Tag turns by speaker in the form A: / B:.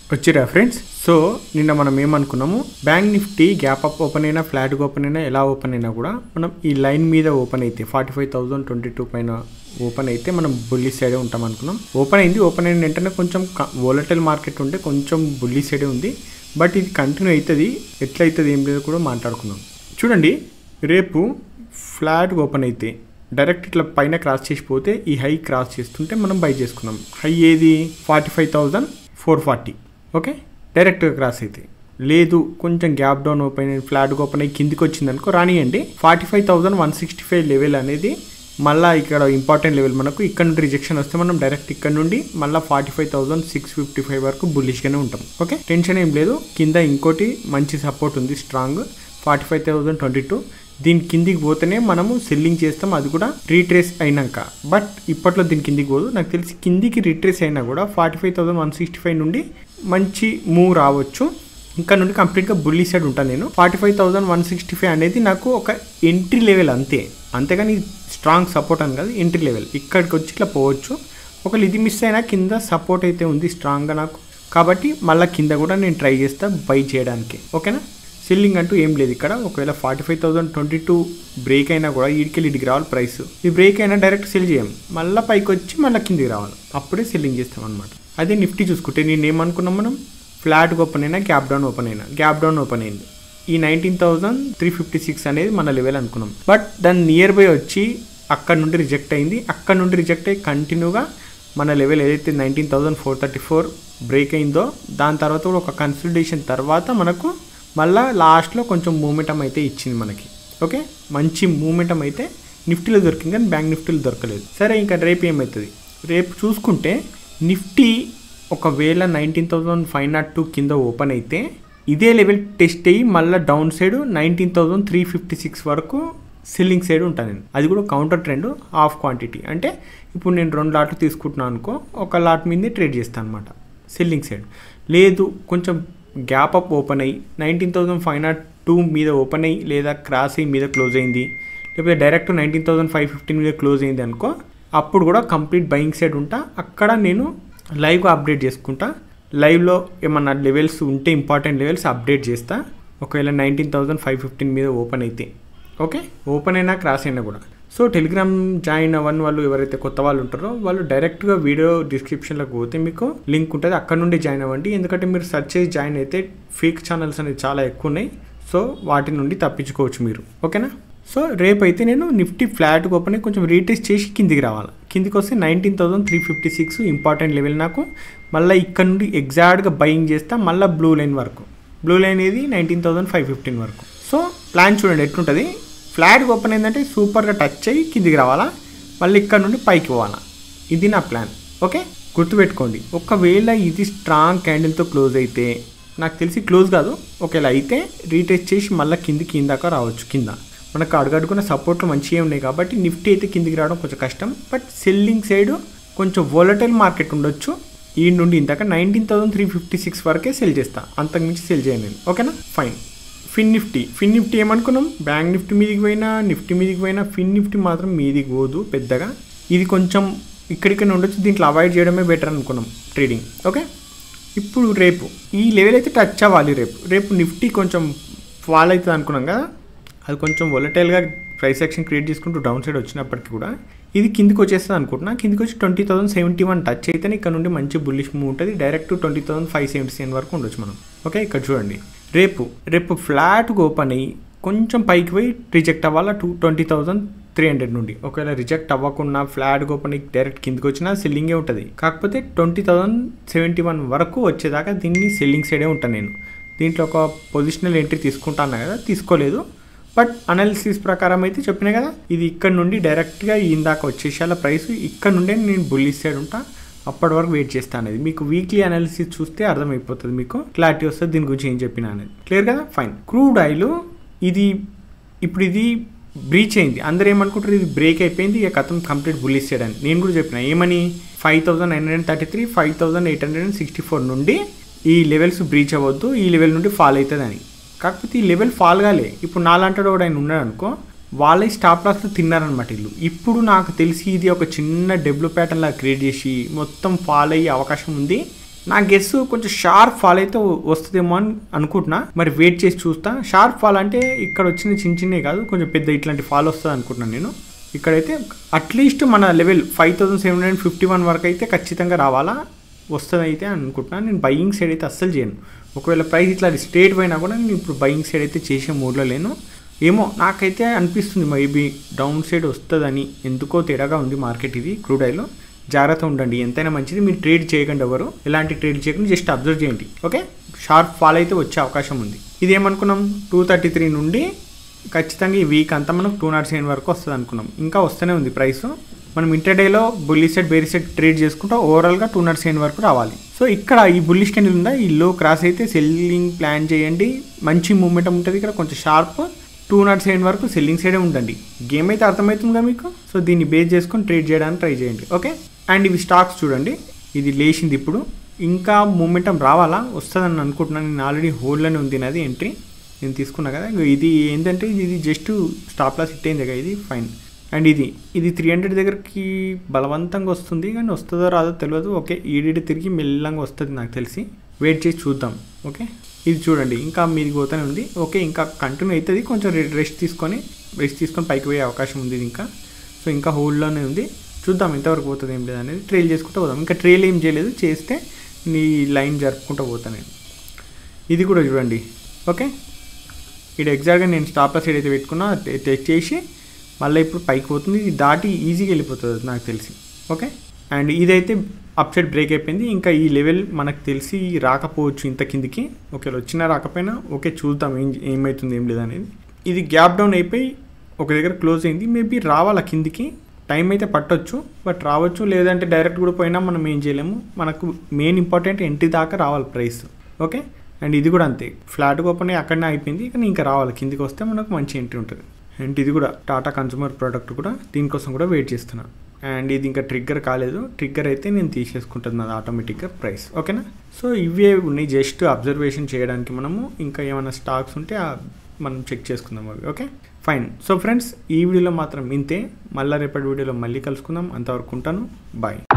A: వచ్చిరా friends so నిన్న మనం ఏమనుకున్నాము bank Nifty gap up open అయినా ఫ్లాట్గా ఓపెన్ అయినా ఎలా ఓపెన్ అయినా కూడా మనం ఈ లైన్ మీద ఓపెన్ అయితే forty five thousand twenty two పైన ఓపెన్ అయితే మనం బుల్లి సైడే ఉంటాం అనుకున్నాం ఓపెన్ అయింది ఓపెన్ అయిన వెంటనే కొంచెం వోలటైల్ మార్కెట్ ఉంటే కొంచెం బుల్లి సైడే ఉంది బట్ ఇది కంటిన్యూ అవుతుంది ఎట్లా అవుతుంది ఏం లేదు కూడా మాట్లాడుకుందాం చూడండి రేపు ఫ్లాట్గా ఓపెన్ అయితే డైరెక్ట్ ఇట్లా పైన క్రాస్ చేసిపోతే ఈ హై క్రాస్ చేస్తుంటే మనం బై చేసుకున్నాం హై ఏది forty five thousand four forty okay డైరెక్ట్గా క్రాస్ అయితే లేదు కొంచెం గ్యాప్ డౌన్ ఓపెన్ అయ్యి ఫ్లాట్గా ఓపెన్ అయ్యి కిందికి వచ్చింది అనుకో రానియండి forty five thousand one sixty five level అనేది మళ్ళీ ఇక్కడ ఇంపార్టెంట్ లెవెల్ మనకు ఇక్కడ నుండి రిజెక్షన్ వస్తే మనం డైరెక్ట్ ఇక్కడ నుండి మళ్ళీ forty five thousand six fifty five వరకు బుల్లిష్గానే ఉంటాం ఓకే టెన్షన్ ఏం లేదు కింద ఇంకోటి మంచి సపోర్ట్ ఉంది strong forty five thousand twenty two దీని కిందికి పోతేనే మనము సెల్లింగ్ చేస్తాం అది కూడా రీట్రేస్ అయినాక బట్ ఇప్పట్లో దీని కిందికి పోదు నాకు తెలిసి కిందికి రీట్రేస్ అయినా కూడా forty five thousand one sixty five నుండి మంచి మూవ్ రావచ్చు ఇంకా నుండి కంప్లీట్గా బుల్లి సైడ్ ఉంటాను నేను forty five thousand one sixty five అనేది నాకు ఒక ఎంట్రీ లెవెల్ అంతే అంతేగాని స్ట్రాంగ్ సపోర్ట్ అని కాదు ఎంట్రీ లెవెల్ ఇక్కడికి వచ్చి ఇట్లా పోవచ్చు ఒకవేళ ఇది మిస్ అయినా కింద సపోర్ట్ అయితే ఉంది స్ట్రాంగ్గా నాకు కాబట్టి మళ్ళీ కింద కూడా నేను ట్రై చేస్తా బై చేయడానికి ఓకేనా సెల్లింగ్ అంటూ ఏం లేదు ఇక్కడ ఒకవేళ forty five thousand twenty two break అయినా కూడా ఈడికెళ్ళి ఇడికి రావాలి ప్రైస్ ఈ బ్రేక్ అయినా డైరెక్ట్ సెల్ చేయం మళ్ళీ పైకి వచ్చి మళ్ళీ కిందికి రావాలి అప్పుడే సెల్లింగ్ చేస్తాం అనమాట అదే నిఫ్టీ చూసుకుంటే నేను ఏమనుకున్నాం మనం ఫ్లాట్ ఓపెన్ అయినా గ్యాప్ డౌన్ ఓపెన్ అయినా గ్యాప్ డౌన్ ఓపెన్ అయింది ఈ nineteen thousand three fifty six అనేది మన లెవెల్ అనుకున్నాం బట్ దాని నియర్ బై వచ్చి అక్కడ నుండి రిజెక్ట్ అయింది అక్కడ నుండి రిజెక్ట్ అయ్యి కంటిన్యూగా మన లెవెల్ ఏదైతే nineteen thousand four thirty four break అయిందో దాని తర్వాత కూడా ఒక కన్సల్టేషన్ తర్వాత మనకు మళ్ళా లాస్ట్లో కొంచెం మూమెంటం అయితే ఇచ్చింది మనకి ఓకే మంచి మూమెంటం అయితే నిఫ్టీలో దొరికింది కానీ బ్యాంక్ నిఫ్టీలో దొరకలేదు సరే ఇంకా రేపు ఏమవుతుంది రేపు చూసుకుంటే నిఫ్టీ ఒకవేళ nineteen thousand five nought two కింద ఓపెన్ అయితే ఇదే లెవెల్ టెస్ట్ అయ్యి మళ్ళీ down side nineteen thousand three fifty six వరకు సెల్లింగ్ సైడ్ ఉంటాను నేను అది కూడా కౌంటర్ ట్రెండ్ హాఫ్ క్వాంటిటీ అంటే ఇప్పుడు నేను రెండు లాట్లు తీసుకుంటున్నాను అనుకో ఒక లాట్ మీదే ట్రేడ్ చేస్తాను అనమాట సెల్లింగ్ సైడ్ లేదు కొంచెం గ్యాప్ అప్ ఓపెన్ అయ్యి nineteen thousand five nought two మీద ఓపెన్ అయ్యి లేదా క్రాస్ అయ్యి మీద క్లోజ్ అయింది లేకపోతే direct nineteen thousand five fifteen మీద క్లోజ్ అయింది అనుకో అప్పుడు కూడా కంప్లీట్ బయింగ్ సైడ్ ఉంటా అక్కడ నేను లైవ్గా అప్డేట్ చేసుకుంటా లైవ్లో ఏమన్నా లెవెల్స్ ఉంటే ఇంపార్టెంట్ లెవెల్స్ అప్డేట్ చేస్తా ఒకవేళ నైన్టీన్ థౌసండ్ ఫైవ్ ఫిఫ్టీన్ మీద ఓపెన్ అయితే ఓకే ఓపెన్ అయినా క్రాస్ అయినా కూడా సో టెలిగ్రామ్ జాయిన్ అవ్వని వాళ్ళు ఎవరైతే కొత్త వాళ్ళు ఉంటారో వాళ్ళు డైరెక్ట్గా వీడియో డిస్క్రిప్షన్లోకి పోతే మీకు లింక్ ఉంటుంది అక్కడ నుండి జాయిన్ అవ్వండి ఎందుకంటే మీరు సెర్చ్ చేసి జాయిన్ అయితే ఫేక్ ఛానల్స్ అనేవి చాలా ఎక్కువ ఉన్నాయి సో వాటి నుండి తప్పించుకోవచ్చు మీరు ఓకేనా సో రేపు అయితే నేను నిఫ్టీ ఫ్లాట్ ఓపెన్ కొంచెం రీటెస్ట్ చేసి కిందికి రావాలి కిందికి వస్తే nineteen thousand three fifty six important level నాకు మళ్ళీ ఇక్కడ నుండి ఎగ్జాక్ట్గా బయింగ్ చేస్తా మళ్ళీ బ్లూ లైన్ వరకు బ్లూ లైన్ ఏది నైన్టీన్ థౌసండ్ ఫైవ్ ఫిఫ్టీన్ వరకు సో ప్లాన్ చూడండి ఎట్లుంటుంది ఫ్లాట్ ఓపెన్ అయిందంటే సూపర్గా టచ్ అయ్యి కిందికి రావాలా మళ్ళీ ఇక్కడ నుండి పైకి పోవాలా ఇది నా ప్లాన్ ఓకే గుర్తుపెట్టుకోండి ఒకవేళ ఇది స్ట్రాంగ్ క్యాండిల్తో క్లోజ్ అయితే నాకు తెలిసి క్లోజ్ కాదు ఒకవేళ అయితే రీటెస్ట్ చేసి మళ్ళీ కిందికి కిందాక రావచ్చు కింద మనకు అడుగడుకున్న సపోర్ట్లు మంచిగా ఉన్నాయి కాబట్టి నిఫ్టీ అయితే కిందికి రావడం కొంచెం కష్టం బట్ సెల్లింగ్ సైడ్ కొంచెం వోలటైల్ మార్కెట్ ఉండొచ్చు ఈ నుండి ఇందాక nineteen thousand three fifty six వరకే సెల్ చేస్తా అంతకుమించి సెల్ చేయను నేను ఓకేనా fine Fin Nifty Fin Nifty ఏమనుకున్నాం బ్యాంక్ నిఫ్టీ మీదికి పోయినా నిఫ్టీ మీదికి పోయినా ఫిన్ నిఫ్టీ మాత్రం మీదికి పోదు పెద్దగా ఇది కొంచెం ఇక్కడిక్కడ ఉండొచ్చు దీంట్లో అవాయిడ్ చేయడమే బెటర్ అనుకున్నాం ట్రేడింగ్ ఓకే ఇప్పుడు రేపు ఈ లెవెల్ అయితే టచ్ అవ్వాలి రేపు రేపు నిఫ్టీ కొంచెం ఫాల్ అవుతుంది అనుకున్నాం కదా అది కొంచెం వొలటైల్గా ప్రైస్ యాక్షన్ క్రియేట్ చేసుకుంటూ డౌన్ సైడ్ వచ్చినప్పటికీ కూడా ఇది కిందికి వచ్చేస్తుంది అనుకుంటున్నా కిందికి వచ్చి twenty thousand seventy one touch అయితేనే ఇక్కడ నుండి మంచి బుల్లిష్ మూవ్ ఉంటుంది direct twenty thousand five seventy seven వరకు ఉండొచ్చు మనం ఓకే ఇక్కడ చూడండి రేపు రేపు ఫ్లాట్గా ఓపెన్ అయ్యి కొంచెం పైకి పోయి రిజెక్ట్ అవ్వాలా to twenty thousand three hundred నుండి ఒకవేళ రిజెక్ట్ అవ్వకుండా ఫ్లాట్గా ఓపెన్ అయ్యి డైరెక్ట్ కిందికి వచ్చినా సెల్లింగే ఉంటుంది కాకపోతే ట్వంటీ థౌసండ్ సెవెంటీ వన్ వరకు వచ్చేదాకా దీన్ని సెల్లింగ్ సైడే ఉంటాను నేను దీంట్లో ఒక పొజిషనల్ ఎంట్రీ తీసుకుంటాను కదా తీసుకోలేదు బట్ అనాలిసిస్ ప్రకారం అయితే చెప్పినా కదా ఇది ఇక్కడ నుండి డైరెక్ట్గా ఇందాక వచ్చేసాల ప్రైస్ ఇక్కడ నుండే నేను బుల్లిస్ సైడ్ ఉంటా అప్పటి వరకు వెయిట్ చేస్తాను అనేది మీకు వీక్లీ అనాలిసిస్ చూస్తే అర్థమైపోతుంది మీకు క్లారిటీ వస్తుంది దీని గురించి ఏం చెప్పినా అనేది క్లియర్ కదా ఫైన్ క్రూడ్ ఆయిల్ ఇది ఇప్పుడు ఇది బ్రీచ్ అయింది అందరూ ఏమనుకుంటారు ఇది బ్రేక్ అయిపోయింది ఇక కథం కంప్లీట్ బుల్లిస్ చేయడానికి నేను కూడా చెప్పిన ఏమని five thousand nine hundred thirty three five thousand eight hundred and sixty four నుండి ఈ లెవెల్స్ బ్రీచ్ అవ్వద్దు ఈ లెవెల్ నుండి ఫాల్ అవుతుంది అని కాకపోతే ఈ లెవెల్ ఫాల్ కాలే ఇప్పుడు నాలంటాడు కూడా ఆయన ఉన్నాడు అనుకో వాళ్ళే స్టాప్ లాస్లో తిన్నారనమాట వీళ్ళు ఇప్పుడు నాకు తెలిసి ఇది ఒక చిన్న డెబ్లో ప్యాటర్న్ లా క్రియేట్ చేసి మొత్తం ఫాల్ అయ్యే అవకాశం ఉంది నా గెస్ కొంచెం షార్ప్ ఫాల్ అయితే వస్తుందేమో అని అనుకుంటున్నా మరి వెయిట్ చేసి చూస్తా షార్ప్ ఫాల్ అంటే ఇక్కడ వచ్చిన చిన్న చిన్నవి కాదు కొంచెం పెద్ద ఇట్లాంటి ఫాల్ వస్తుంది అనుకుంటున్నాను నేను ఇక్కడైతే అట్లీస్ట్ మన level five thousand seven hundred fifty one వరకు అయితే ఖచ్చితంగా రావాలా వస్తుంది అయితే అనుకుంటున్నాను నేను బయింగ్ సైడ్ అయితే అస్సలు చేయను ఒకవేళ ప్రైస్ ఇట్లా స్టేట్ పోయినా కూడా నేను ఇప్పుడు బయింగ్ సైడ్ అయితే చేసే మూడ్లో లేను ఏమో నాకైతే అనిపిస్తుంది మేబీ డౌన్ సైడ్ వస్తుందని ఎందుకో తేడాగా ఉంది మార్కెట్ ఇది క్రూడ్ ఆయిల్ జాగ్రత్త ఉండండి ఎంతైనా మంచిది మీరు ట్రేడ్ చేయకండి ఎవరు ఎలాంటి ట్రేడ్ చేయకుండా జస్ట్ అబ్జర్వ్ చేయండి ఓకే షార్ప్ ఫాల్ అయితే వచ్చే అవకాశం ఉంది ఇది ఏమనుకున్నాం టూ థర్టీ త్రీ నుండి ఖచ్చితంగా ఈ వీక్ అంతా మనకు టూ నాట్ సెవెన్ వరకు వస్తుంది అనుకున్నాం ఇంకా వస్తూనే ఉంది ప్రైస్ మనం ఇంటర్డేలో బుల్లి సెట్ బేరీ సెట్ ట్రేడ్ చేసుకుంటూ ఓవరాల్గా టూ నాట్ సెవెన్ వరకు రావాలి సో ఇక్కడ ఈ బుల్లిష్ క్యాండిల్ ఉందా ఈ లో క్రాస్ అయితే సెల్లింగ్ ప్లాన్ చేయండి మంచి మూమెంట్ ఉంటుంది ఇక్కడ కొంచెం షార్ప్ టూ నాట్ సెవెన్ వరకు సెల్లింగ్ సైడే ఉండండి గేమ్ అయితే అర్థమవుతుందా మీకు సో దీన్ని బేస్ చేసుకొని ట్రేడ్ చేయడానికి ట్రై చేయండి ఓకే అండ్ ఇవి స్టాక్స్ చూడండి ఇది లేచింది ఇప్పుడు ఇంకా మూమెంటం రావాలా వస్తుందని అనుకుంటున్నాను నేను ఆల్రెడీ హోల్డ్లోనే ఉంది నాది ఎంట్రీ నేను తీసుకున్నా కదా ఇగో ఇది ఏంటంటే ఇది జస్ట్ స్టాప్ లాస్ హిట్ అయింది కదా ఇది ఫైన్ అండ్ ఇది ఇది త్రీ హండ్రెడ్ దగ్గరికి బలవంతంగా వస్తుంది కానీ వస్తుందో రాదో తెలియదు ఓకే ఈడీడి తిరిగి మెల్లంగా వస్తుంది నాకు తెలిసి వెయిట్ చేసి చూద్దాం ఓకే ఇది చూడండి ఇంకా మీది పోతూనే ఉంది ఓకే ఇంకా కంటిన్యూ అవుతుంది కొంచెం రెస్ట్ తీసుకొని రెస్ట్ తీసుకొని పైకి పోయే అవకాశం ఉంది ఇది ఇంకా సో ఇంకా హోల్డ్లోనే ఉంది చూద్దాం ఎంతవరకు పోతుంది ఏం లేదు అనేది ట్రైల్ చేసుకుంటూ పోదాం ఇంకా ట్రైల్ ఏం చేయలేదు చేస్తే నీ లైన్ జరుపుకుంటూ పోతాను నేను ఇది కూడా చూడండి ఓకే ఇక్కడ ఎగ్జాక్ట్గా నేను స్టాప్ లాస్ ఏదైతే పెట్టుకున్నా తెచ్చేసి మళ్ళీ ఇప్పుడు పైకి పోతుంది ఇది దాటి ఈజీగా వెళ్ళిపోతుంది నాకు తెలిసి ఓకే అండ్ ఇదైతే అప్ సైడ్ బ్రేక్ అయిపోయింది ఇంకా ఈ లెవెల్ మనకు తెలిసి రాకపోవచ్చు ఇంత కిందికి ఒకవేళ వచ్చినా రాకపోయినా ఓకే చూద్దాం ఏం ఏమవుతుంది ఏం లేదనేది ఇది గ్యాప్ డౌన్ అయిపోయి ఒక దగ్గర క్లోజ్ అయింది మేబీ రావాలా కిందికి టైం అయితే పట్టొచ్చు బట్ రావచ్చు లేదంటే డైరెక్ట్ కూడా పోయినా మనం ఏం చేయలేము మనకు మెయిన్ ఇంపార్టెంట్ ఎంట్రీ దాకా రావాలి ప్రైస్ ఓకే అండ్ ఇది కూడా అంతే ఫ్లాట్ ఓపెన్ అయ్యి అక్కడనే అయిపోయింది కానీ ఇంకా రావాలి కిందికి వస్తే మనకు మంచి ఎంట్రీ ఉంటుంది అండ్ ఇది కూడా టాటా కన్సూమర్ ప్రోడక్ట్ కూడా దీనికోసం కూడా వెయిట్ చేస్తున్నా అండ్ ఇది ఇంకా ట్రిగ్గర్ కాలేదు ట్రిగ్గర్ అయితే నేను తీసేసుకుంటుంది నాది ఆటోమేటిక్గా ప్రైస్ ఓకేనా సో ఇవే ఉన్నాయి జస్ట్ అబ్జర్వేషన్ చేయడానికి మనము ఇంకా ఏమైనా స్టాక్స్ ఉంటే మనం చెక్ చేసుకుందాం అవి ఓకే ఫైన్ సో ఫ్రెండ్స్ ఈ వీడియోలో మాత్రం ఇంతే మళ్ళీ రేపటి వీడియోలో మళ్ళీ కలుసుకుందాం అంతవరకు ఉంటాను బాయ్